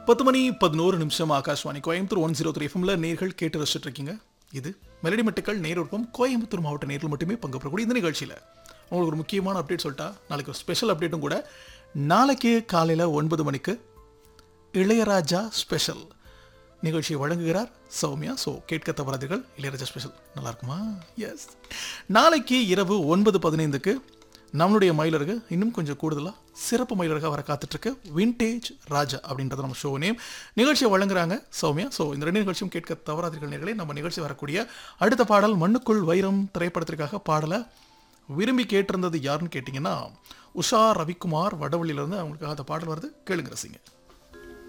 பத்து மணி பதினோரு நிமிஷம் Akashvani Coimbatore one zero three எஃப்எம்ல நேர்கள் கேட்டு ரசிச்சுட்டு இருக்கீங்க இது மெலடி மெட்டுக்கள் நேருப்பம் கோயம்புத்தூர் மாவட்ட நேரில் மட்டுமே பங்கு பெறக்கூடிய இந்த நிகழ்ச்சியில் உங்களுக்கு ஒரு முக்கியமான அப்டேட் சொல்லிட்டா நாளைக்கு ஒரு ஸ்பெஷல் அப்டேட்டும் கூட நாளைக்கு காலையில் ஒன்பது மணிக்கு இளையராஜா ஸ்பெஷல் நிகழ்ச்சியை வழங்குகிறார் சௌமியா ஸோ கேட்க தவறாதீர்கள் இளையராஜா ஸ்பெஷல் நல்லா இருக்குமா எஸ் நாளைக்கு இரவு ஒன்பது பதினைந்துக்கு நம்மளுடைய மயிலருக்கு இன்னும் கொஞ்சம் கூடுதலாக சிறப்பு மயிலருக்காக வர காத்துட்ருக்கு விண்டேஜ் ராஜா அப்படின்றது நம்ம ஷோ நேம் நிகழ்ச்சியை வழங்குறாங்க சௌமியா ஸோ இந்த ரெண்டு நிகழ்ச்சியும் கேட்க தவறாதீர்கள் நேர்களே நம்ம நிகழ்ச்சி வரக்கூடிய அடுத்த பாடல் மண்ணுக்குள் வைரம் திரைப்படத்திற்காக பாடலை விரும்பி கேட்டிருந்தது யாருன்னு கேட்டிங்கன்னா உஷா ரவிக்குமார் வடவள்ளியிலேருந்து அவங்களுக்காக அந்த பாடல் வருது கேளுங்க ரசிங்க